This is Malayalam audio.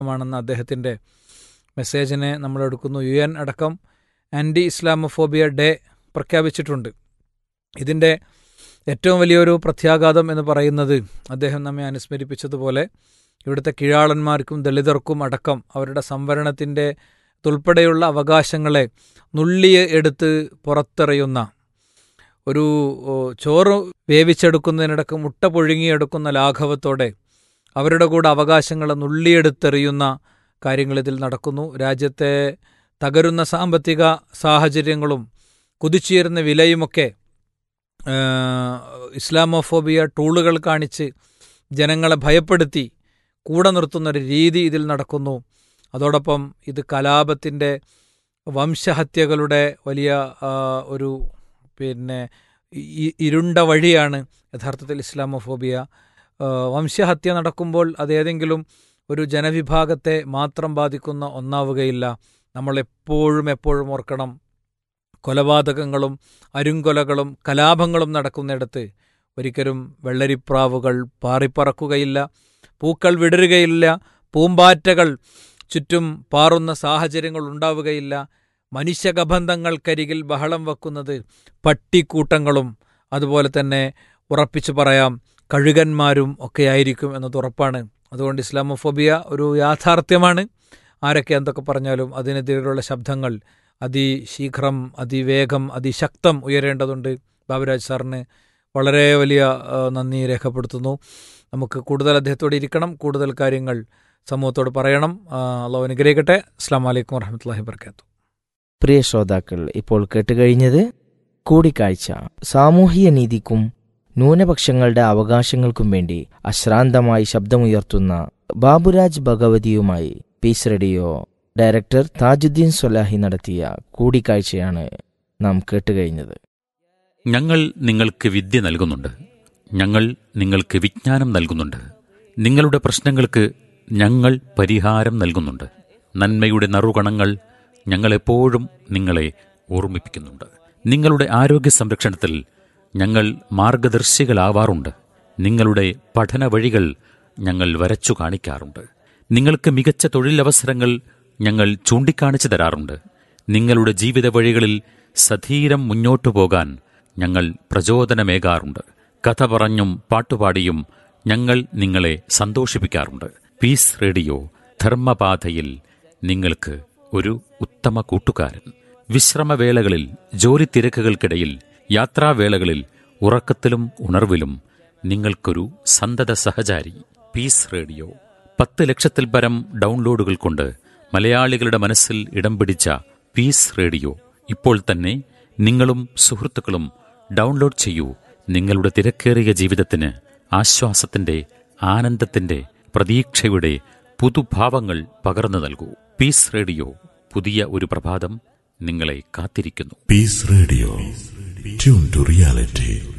ദിവസമാണെന്ന് അദ്ദേഹത്തിൻ്റെ മെസ്സേജിനെ നമ്മൾ എടുക്കുന്നു യു എൻ അടക്കം ആൻറ്റി ഇസ്ലാമോഫോബിയ ഡേ പ്രഖ്യാപിച്ചിട്ടുണ്ട് ഇതിൻ്റെ ഏറ്റവും വലിയൊരു പ്രത്യാഘാതം എന്ന് പറയുന്നത് അദ്ദേഹം നമ്മെ അനുസ്മരിപ്പിച്ചതുപോലെ ഇവിടുത്തെ കീഴാളന്മാർക്കും ദളിതർക്കും അടക്കം അവരുടെ സംവരണത്തിൻ്റെ ഉൾപ്പെടെയുള്ള അവകാശങ്ങളെ നുള്ളിയെ എടുത്ത് പുറത്തെറിയുന്ന ഒരു ഓ, ചോറ് വേവിച്ചെടുക്കുന്നതിനിടക്ക് മുട്ട പുഴുങ്ങിയെടുക്കുന്ന ലാഘവത്തോടെ അവരുടെ കൂടെ അവകാശങ്ങൾ നുള്ളിയെടുത്തെറിയുന്ന കാര്യങ്ങൾ ഇതിൽ നടക്കുന്നു രാജ്യത്തെ തകരുന്ന സാമ്പത്തിക സാഹചര്യങ്ങളും കുതിച്ചുയരുന്ന വിലയുമൊക്കെ ആ, ഇസ്ലാമോഫോബിയ ടൂളുകൾ കാണിച്ച് ജനങ്ങളെ ഭയപ്പെടുത്തി കൂടെ നിർത്തുന്ന ഒരു രീതി ഇതിൽ നടക്കുന്നു അതോടൊപ്പം ഇത് കലാപത്തിൻ്റെ വംശഹത്യകളുടെ വലിയ ആ, ഒരു പിന്നെ ഇ- ഇരുണ്ട വഴിയാണ് യഥാർത്ഥത്തിൽ ഇസ്ലാമോഫോബിയ ആ, വംശഹത്യ നടക്കുമ്പോൾ അത് ഏതെങ്കിലും ഒരു ജനവിഭാഗത്തെ മാത്രം ബാധിക്കുന്ന ഒന്നാവുകയില്ല നമ്മൾ എപ്പോഴും എപ്പോഴും ഓർക്കണം കൊലപാതകങ്ങളും അരുങ്കൊലകളും കലാപങ്ങളും നടക്കുന്നിടത്ത് ഒരിക്കലും വെള്ളരിപ്രാവുകൾ പാറിപ്പറക്കുകയില്ല പൂക്കൾ വിടരുകയില്ല പൂമ്പാറ്റകൾ ചുറ്റും പാറുന്ന സാഹചര്യങ്ങൾ ഉണ്ടാവുകയില്ല മനുഷ്യകബന്ധങ്ങൾക്കരികിൽ ബഹളം വെക്കുന്നത് പട്ടിക്കൂട്ടങ്ങളും അതുപോലെ തന്നെ ഉറപ്പിച്ചു പറയാം കഴുകന്മാരും ഒക്കെയായിരിക്കും എന്നത് ഉറപ്പാണ് അതുകൊണ്ട് ഇസ്ലാമോഫോബിയ ഒരു യാഥാർത്ഥ്യമാണ് ആരൊക്കെ എന്തൊക്കെ പറഞ്ഞാലും അതിനെതിരെയുള്ള ശബ്ദങ്ങൾ അതിശീഘ്രം അതിവേഗം അതിശക്തം ഉയരേണ്ടതുണ്ട് ബാബുരാജ് സാറിന് വളരെ വലിയ ആ, നന്ദി രേഖപ്പെടുത്തുന്നു നമുക്ക് കൂടുതൽ അദ്ദേഹത്തോട് ഇരിക്കണം കൂടുതൽ കാര്യങ്ങൾ സമൂഹത്തോട് പറയണം ആ, അള്ളാഹു അനുഗ്രഹിക്കട്ടെ അസ്സാം വലൈക്കും വർഹമത്തല്ലാഹി വർക്കാത്തു പ്രിയ ശ്രോതാക്കൾ ഇപ്പോൾ കേട്ടുകഴിഞ്ഞത് കൂടിക്കാഴ്ച സാമൂഹിക നീതിക്കും ന്യൂനപക്ഷങ്ങളുടെ അവകാശങ്ങൾക്കും വേണ്ടി അശ്രാന്തമായി ശബ്ദമുയർത്തുന്ന ബാബുരാജ് ഭഗവതിയുമായി peace radio director Tajuddin Solahi നടത്തിയ കൂടിക്കാഴ്ചയാണ് നാം കേട്ടുകഴിഞ്ഞത് ഞങ്ങൾ നിങ്ങൾക്ക് വിദ്യ നൽകുന്നുണ്ട് ഞങ്ങൾ നിങ്ങൾക്ക് വിജ്ഞാനം നൽകുന്നുണ്ട് നിങ്ങളുടെ പ്രശ്നങ്ങൾക്ക് ഞങ്ങൾ പരിഹാരം നൽകുന്നുണ്ട് നന്മയുടെ നറുകണങ്ങൾ ഞങ്ങളെപ്പോഴും നിങ്ങളെ ഓർമ്മിപ്പിക്കുന്നുണ്ട് നിങ്ങളുടെ ആരോഗ്യ സംരക്ഷണത്തിൽ ഞങ്ങൾ മാർഗദർശികളാവാറുണ്ട് നിങ്ങളുടെ പഠന വഴികൾ ഞങ്ങൾ വരച്ചു കാണിക്കാറുണ്ട് നിങ്ങൾക്ക് മികച്ച തൊഴിലവസരങ്ങൾ ഞങ്ങൾ ചൂണ്ടിക്കാണിച്ചു തരാറുണ്ട് നിങ്ങളുടെ ജീവിത വഴികളിൽ സധീരം മുന്നോട്ടു പോകാൻ ഞങ്ങൾ പ്രചോദനമേകാറുണ്ട് കഥ പറഞ്ഞും പാട്ടുപാടിയും ഞങ്ങൾ നിങ്ങളെ സന്തോഷിപ്പിക്കാറുണ്ട് പീസ് റേഡിയോ ധർമ്മപാതയിൽ നിങ്ങൾക്ക് ഒരു ഉത്തമ കൂട്ടുകാരൻ വിശ്രമവേളകളിൽ ജോലി തിരക്കുകൾക്കിടയിൽ യാത്രാവേളകളിൽ ഉറക്കത്തിലും ഉണർവിലും നിങ്ങൾക്കൊരു സന്തത സഹചാരി പീസ് റേഡിയോ പത്ത് ലക്ഷത്തിൽ പരം ഡൗൺലോഡുകൾ കൊണ്ട് മലയാളികളുടെ മനസ്സിൽ ഇടം പിടിച്ച പീസ് റേഡിയോ ഇപ്പോൾ തന്നെ നിങ്ങളും സുഹൃത്തുക്കളും ഡൗൺലോഡ് ചെയ്യൂ നിങ്ങളുടെ തിരക്കേറിയ ജീവിതത്തിന് ആശ്വാസത്തിന്റെ ആനന്ദത്തിന്റെ പ്രതീക്ഷയുടെ പുതുഭാവങ്ങൾ പകർന്നു നൽകൂ പീസ് റേഡിയോ പുതിയ ഒരു പ്രഭാതം നിങ്ങളെ കാത്തിരിക്കുന്നു Peace Radio. Tune to reality.